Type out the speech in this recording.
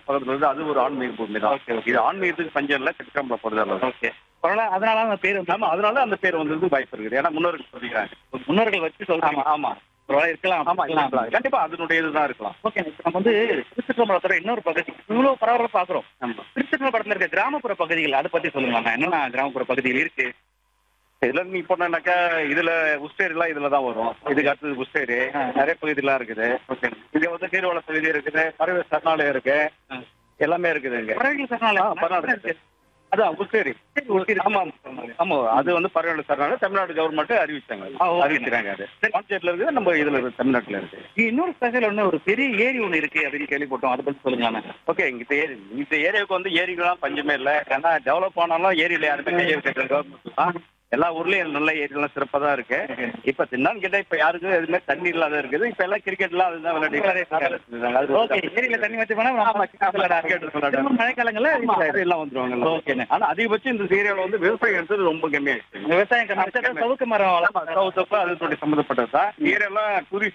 பக்கத்துல இருந்து அது ஒரு ஆன்மீக பூமி தான் Okay, okay. இது ஆன்மீகத்துக்கு பஞ்சம் இல்ல சிற்றம்பலம் பொறுத்தளவு ஓகே பரவாயில்ல அதனால அந்த பேர் வந்து ஆமா அதனால அந்த பேர் வந்தது வாய்ப்பு இருக்குது ஏன்னா முன்னோர்கள் சொல்லிக்கிறாங்க முன்னோர்கள் வச்சு ஆமா சொல்றாங்க ஆமா பரவாயில்ல இருக்கலாம் ஆமா இருக்கலாம். கண்டிப்பா அதனுடைய இதுதான் இருக்கலாம் ஓகே நம்ம வந்து திருச்சிற்றம்பலத்தோட இன்னொரு பகுதி இவ்வளவு பரவாயில்ல பாக்குறோம் ஆமா திருச்சிற்றம்பலத்துல இருக்க கிராமப்புற பகுதிகள் அதை பத்தி சொல்லுங்க என்னென்ன கிராமப்புற பகுதிகள் இருக்கு இதுல நீ போனாக்கா இதுல உஸ்டேரி எல்லாம் இதுல தான் வரும் இதுக்கு அடுத்தது உஸ்டேரி ஆ. நிறைய பகுதியெல்லாம் இருக்குது இங்க வந்து நீர்வள பகுதி இருக்குது பறவை சரணாலயம் இருக்கு ஆ. எல்லாமே இருக்குது இங்க பறவைகள் ஆ, சரணாலயம் பரவாயில்ல இருக்கு. அதான் உஸ்டேரி ஆமா ஆமா அது வந்து பறவை சரணாலயம் தமிழ்நாடு கவர்மெண்ட் அறிவிச்சாங்க ஆ, ஓகே. அறிவிச்சாங்க அது பாண்டிச்சேரியில இருக்குது நம்ம இதுல இருக்கு தமிழ்நாட்டுல இருக்கு இங்க இன்னொரு ஸ்பெஷல் ஒண்ணு ஒரு பெரிய ஏரி ஒண்ணு இருக்கு அப்படின்னு கேள்விப்பட்டோம் அதை பத்தி சொல்லுங்க ஓகே இந்த ஏரி இந்த ஏரியாவுக்கு வந்து ஏரிகள்லாம் பஞ்சமே இல்லை ஏன்னா டெவலப் ஆனாலும் ஏரியில யாருமே கை வைக்கிறது கவர்மெண்ட் தான் எல்லா ஊர்லயும் நல்ல ஏரியெல்லாம் சிறப்பா தான் இருக்கு இப்ப தின்னான்னு கேட்டா இப்ப யாருக்கும் எதுவுமே தண்ணி இல்லாத இருக்குது இப்ப எல்லாம் கிரிக்கெட்லாம் அதுதான் விளையாடி ஓகே ஏரியில தண்ணி வச்சு போனா ஆமா, cricket விளையாடுறாங்க. திரும்ப மழைக்காலங்கள்ல எல்லாம் வந்துருவாங்க ஓகேண்ணே. ஆனா அதிகபட்சம் இந்த ஏரியாவில் வந்து விவசாயம் எடுத்தது ரொம்ப கம்மியாயிடுச்சு விவசாயம் கம்மி. சவுக்கு மரம் ஆமா, வளர்ப்பு சவுத் அது சம்பந்தப்பட்டது தான் ஏரியாலாம் டூரிஸ்ட்